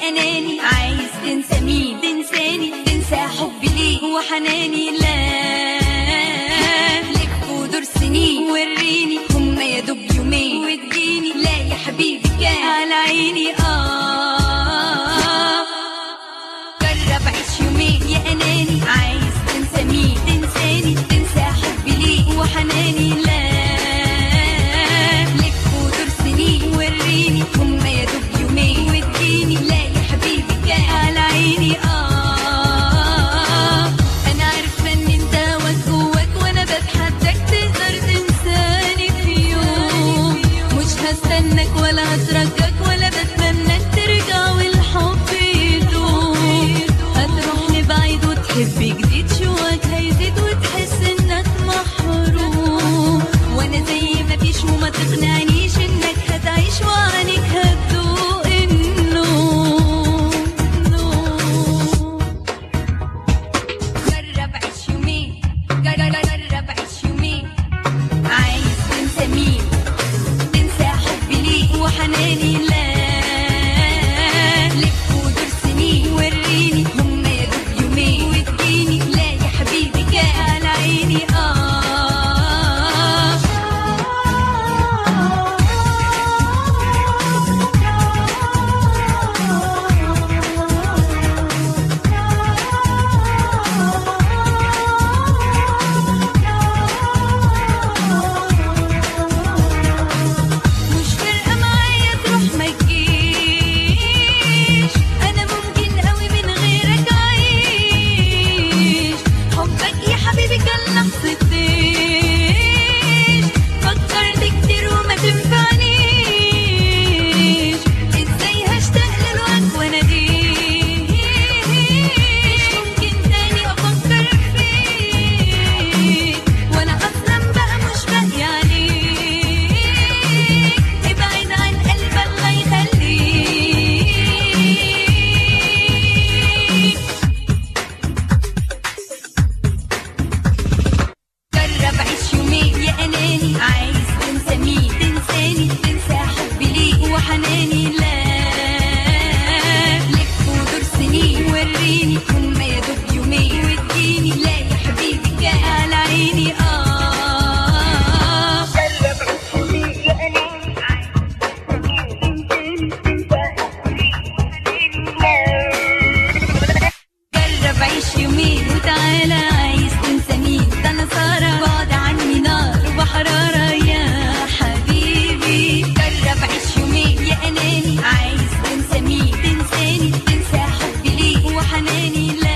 أناني عايز تنسى مين تنساني تنسى حبي ليه وحناني لا لف ودور سنين وريني هما يا دوب يومين وتجيني لا يا حبيبي كان على عيني آه جرب عيش يومين يا أناني عايز تنسى مين تنساني تنسى حبي ليه وحناني لا لف ودور سنين وريني هما يا دوب يومين وتجيني لا يا حبيبي كان على عيني آه أنا عارفة إن أنت واك جواك وأنا بتحداك تقدر تنساني في يوم مش هستناك ولا هترجاك ولا بتمناك ترجع والحب يدوم هتروح لبعيد وتحب جديد شوك هيزيد وتحس انك محروم وانا زي ما فيش وما تقنعنيش انك هتعيش وعنك هتدوق النوم نوم جرب عيش يومين جرب جرب عيش يومين عايز تنسى مين تنسى حبي ليك وحناني لا لف ودور سنين وريني هما يا دوب يومين وتجيني لا يا حبيبي كان على عيني مش فارقة معايا تروح ما تجيش أنا ممكن قوي من غيرك أعيش حبك يا حبيبي كان لحظتين فكرت كتير وما تنفعنيش ازاي هشتاق للوقت واناديك مش ممكن تاني افكر فيك وانا اصلا بقى مش باقي عليك ابعد عن قلبي الله يخليك جرب عيش يومين يا اناني عايز تنسى مين تنساني تنسى حبي ليك وحناني لا لف ودور سنين وريني هما يا دوب يومين وتجيني لا يا حبيبي كان على عيني اه جرب عيش يومين وتعالى عايز تنسى مين ده انا سارة بعد عني نار وحرارة يا حبيبي جرب عيش يومين يا اناني عايز تنسى مين تنساني تنسى حبي ليك وحناني لا